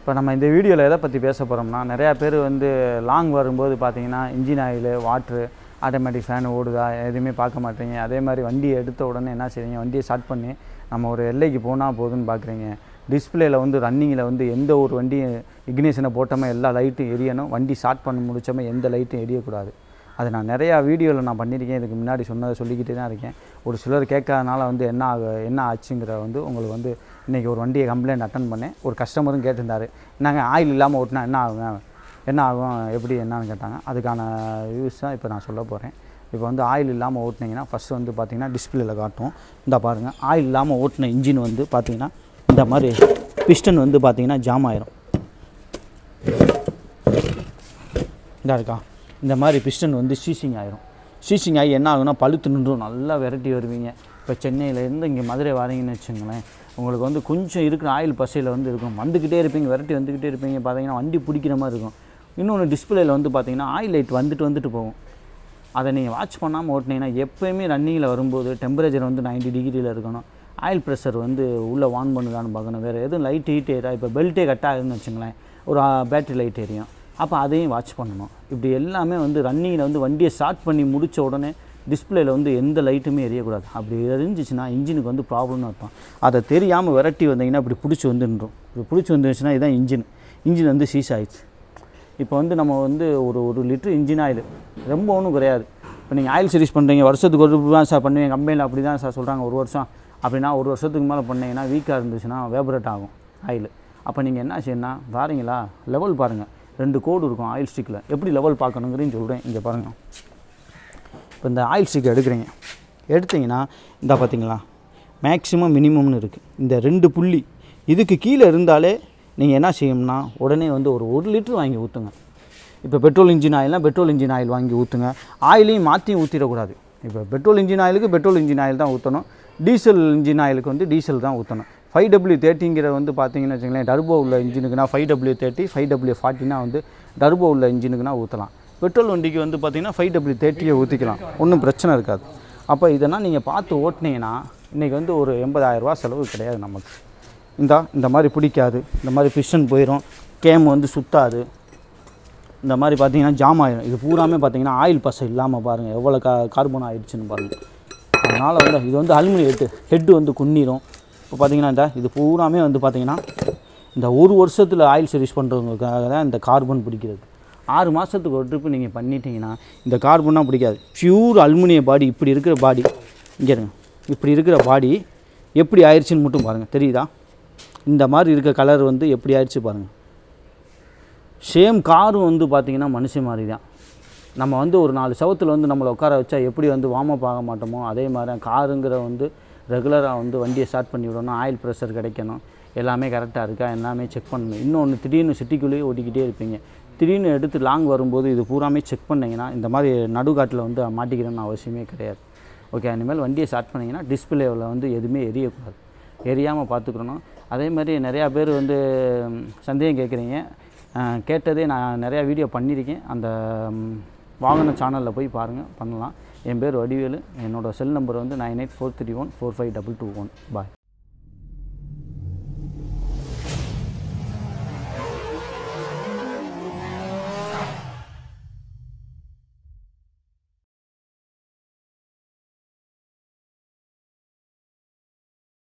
இப்போ நம்ம இந்த வீடியோவில் எதை பற்றி பேச போகிறோம்னா நிறையா பேர் வந்து லாங் வரும்போது பார்த்தீங்கன்னா engine oil water automatic fan ஓடுதா எதுவுமே பார்க்க மாட்டீங்க அதே மாதிரி வண்டியை எடுத்த உடனே என்ன செய்றீங்க வண்டியை ஸ்டார்ட் பண்ணி நம்ம ஒரு எல்லைக்கு போனால் போதுன்னு பார்க்குறீங்க டிஸ்பிளேல வந்து ரன்னிங்கில் வந்து எந்த ஒரு வண்டியும் இக்னிஷனை போட்டோமே எல்லா லைட்டும் எரியணும் வண்டி ஸ்டார்ட் பண்ணி முடிச்சோமே எந்த லைட்டும் எரியக்கூடாது அது நான் நிறையா வீடியோவில் நான் பண்ணியிருக்கேன் இதுக்கு முன்னாடி சொன்னதை சொல்லிக்கிட்டே தான் இருக்கேன் ஒரு சிலர் கேட்காதனால வந்து என்ன ஆகு என்ன ஆச்சுங்கிற வந்து உங்களுக்கு வந்து இன்றைக்கி ஒரு வண்டியை கம்ப்ளைண்ட் அட்டன் பண்ணேன் ஒரு கஸ்டமரும் கேட்டிருந்தாரு நாங்கள் ஆயில் இல்லாமல் ஓட்டினா என்ன ஆகுங்க என்ன ஆகும் எப்படி என்னன்னு கேட்டாங்க அதுக்கான யூஸ் தான் இப்போ நான் சொல்ல போகிறேன் இப்போ வந்து ஆயில் இல்லாமல் ஓட்டினீங்கன்னா ஃபஸ்ட்டு வந்து பார்த்தீங்கன்னா டிஸ்பிளேல காட்டும் இந்த பாருங்கள் ஆயில் இல்லாமல் ஓட்டின இன்ஜின் வந்து பார்த்தீங்கன்னா இந்த மாதிரி பிஸ்டன் வந்து பார்த்தீங்கன்னா ஜாம் ஆயிரும் இதா இருக்கா இந்த மாதிரி பிஸ்டன் வந்து சீசிங் ஆயிரும் சீசிங் ஆகி என்ன ஆகும்னா பழுத்து நின்றும் நல்லா விரட்டி வருவீங்க இப்போ சென்னையிலேருந்து இங்கே மதுரை வரீங்கன்னு வச்சுங்களேன் உங்களுக்கு வந்து கொஞ்சம் இருக்கிற ஆயில் பசையில் வந்து இருக்கும் வந்துக்கிட்டே இருப்பீங்க விரட்டி வந்துக்கிட்டே இருப்பீங்க பார்த்தீங்கன்னா வண்டி பிடிக்கிற மாதிரி இருக்கும் இன்னொன்று டிஸ்பிளேல வந்து பார்த்தீங்கன்னா ஆயில் லைட் வந்துட்டு வந்துட்டு போகும் அதை நீங்கள் வாட்ச் பண்ணாமல் ஓட்டினீங்கன்னா எப்போயுமே ரன்னிங்கில் வரும்போது டெம்பரேச்சர் வந்து 90 டிகிரியில் இருக்கணும் ஆயில் ப்ரெஷர் வந்து உள்ளே ஆன் பண்ணுதான்னு பார்க்கணும் வேறு எதுவும் லைட் ஹீட் ஏறா இப்போ பெல்ட்டே கட் ஆகுதுன்னு வச்சுங்களேன் ஒரு பேட்டரி லைட் எரியும் அப்போ அதையும் வாட்ச் பண்ணணும் இப்படி எல்லாமே வந்து ரன்னிங்கில் வந்து வண்டியை ஸ்டார்ட் பண்ணி முடித்த உடனே டிஸ்பிளேல வந்து எந்த லைட்டுமே எரியக்கூடாது அப்படி எரிஞ்சிச்சுன்னா இன்ஜினுக்கு வந்து ப்ராப்ளம்னு அர்த்தம் அதை தெரியாமல் விரட்டி வந்தீங்கன்னா இப்படி பிடிச்சி வந்துன்றோம் இப்படி பிடிச்சி வந்துருச்சுன்னா இதுதான் இன்ஜின் இன்ஜின் வந்து சீஸ் ஆயிடுச்சு இப்போ வந்து நம்ம வந்து ஒரு ஒரு லிட்டர் இன்ஜின் ஆயில் ரொம்ப ஒன்றும் குறையாது இப்போ நீங்கள் ஆயில் சர்வீஸ் பண்ணுறீங்க வருஷத்துக்கு ஒரு தான் சார் பண்ணுவீங்க கம்பெனியில் அப்படி தான் சார் சொல்கிறாங்க ஒரு வருஷம் அப்படின்னா ஒரு வருஷத்துக்கு மேலே பண்ணீங்கன்னா வீக்காக இருந்துச்சுன்னா வேபரேட் ஆகும் ஆயில் அப்போ நீங்கள் என்ன செய்யணும்னா பாருங்களா லெவல் பாருங்கள் ரெண்டு கோடு இருக்கும் ஆயில் ஸ்டிக்கில் எப்படி லெவல் பார்க்கணுங்கிறதையும் சொல்கிறேன் இங்கே பாருங்கள் இப்போ இந்த ஆயில் ஸ்டிக் எடுக்கிறீங்க எடுத்தீங்கன்னா இந்த பார்த்தீங்களா மேக்ஸிமம் மினிமம்னு இருக்குது இந்த ரெண்டு புள்ளி இதுக்கு கீழே இருந்தாலே நீங்கள் என்ன செய்யணும்னா உடனே வந்து ஒரு ஒரு லிட்டர் வாங்கி ஊற்றுங்க இப்போ பெட்ரோல் இன்ஜின் ஆயில்னால் பெட்ரோல் இன்ஜின் ஆயில் வாங்கி ஊற்றுங்க ஆயிலையும் மாற்றியும் ஊற்றிடக்கூடாது இப்போ பெட்ரோல் இன்ஜின் ஆயிலுக்கு பெட்ரோல் இன்ஜின் ஆயில் தான் ஊற்றணும் டீசல் இன்ஜின் ஆயிலுக்கு வந்து டீசல் தான் ஊற்றணும் ஃபைவ் டபிள்யூ தேர்ட்டிங்கிற வந்து பார்த்தீங்கன்னு வச்சுங்களேன் டர்போ உள்ள இன்ஜினுக்குனா five W thirty five W ஃபார்ட்டினா வந்து டர்போ உள்ள இன்ஜினுக்குனா ஊற்றலாம் பெட்ரோல் வண்டிக்கு வந்து பார்த்தீங்கன்னா ஃபைவ் டபிள்யூ தேர்ட்டியை ஊற்றிக்கலாம் ஒன்றும் பிரச்சனை இருக்காது அப்போ இதெல்லாம் நீங்கள் பார்த்து ஓட்டினீங்கன்னா இன்றைக்கி வந்து ஒரு எண்பதாயிரரூபா செலவு கிடையாது நமக்கு இந்தா இந்த மாதிரி பிடிக்காது இந்த மாதிரி பிஸ்டன் போயிடும் கேம் வந்து சுத்தாது இந்த மாதிரி பார்த்தீங்கன்னா ஜாம் ஆயிடும் இது பூராமே பார்த்தீங்கன்னா ஆயில் பசை இல்லாமல் பாருங்கள் எவ்வளோ கா கார்பன் ஆயிடுச்சுன்னு பாருங்கள் அதனால் வந்து இது வந்து அலுமினியம் ஹெட்டு ஹெட்டு வந்து குன்னிரும் இப்போ பார்த்தீங்கன்னா இந்த இது பூராமே வந்து பார்த்தீங்கன்னா இந்த ஒரு வருஷத்தில் ஆயில் சர்வீஸ் பண்ணுறவங்களுக்காக தான் இந்த கார்பன் பிடிக்கிறது ஆறு மாதத்துக்கு ஒரு ட்ரிப்பு நீங்கள் பண்ணிட்டீங்கன்னா இந்த கார்பன்லாம் பிடிக்காது பியூர் அலுமினிய பாடி இப்படி இருக்கிற பாடி இங்கே இருங்க இப்படி இருக்கிற பாடி எப்படி ஆயிடுச்சுன்னு மட்டும் பாருங்கள் தெரியுதா இந்த மாதிரி இருக்க கலர் வந்து எப்படி ஆயிடுச்சு பாருங்கள் சேம் காரும் வந்து பார்த்திங்கன்னா மனுஷன் மாதிரி தான் நம்ம வந்து ஒரு நாலு சவத்தில் வந்து நம்மளை உட்கார வச்சா எப்படி வந்து வார்ம் ஆக மாட்டோமோ அதே மாதிரி தான் காருங்கிற வந்து ரெகுலராக வந்து வண்டியை ஸ்டார்ட் பண்ணி விடணும் ஆயில் ப்ரெஷர் கிடைக்கணும் எல்லாமே கரெக்டாக இருக்கா எல்லாமே செக் பண்ணணும் இன்னொன்று திடீர்னு சிட்டிக்குள்ளேயே ஓட்டிக்கிட்டே இருப்பீங்க திடீர்னு எடுத்து லாங் வரும்போது இது பூராமே செக் பண்ணிங்கன்னா இந்த மாதிரி நடுக்காட்டில் வந்து மாட்டிக்கிறேன்னு அவசியமே கிடையாது ஓகே இனிமேல் வண்டியை ஸ்டார்ட் பண்ணிங்கன்னா டிஸ்பிளேவில் வந்து எதுவுமே எரியக்கூடாது எரியாமல் பார்த்துக்கணும் அதே மாதிரி நிறையா பேர் வந்து ம், சந்தேகம் கேட்குறீங்க அஹ், கேட்டதே நான் நிறையா வீடியோ பண்ணியிருக்கேன் அந்த ம், வாகன சேனலில் போய் பாருங்கள் பண்ணலாம் என் பேர் வடிவேலு என்னோடய செல் நம்பர் வந்து nine eight four three one four five double two one பாய்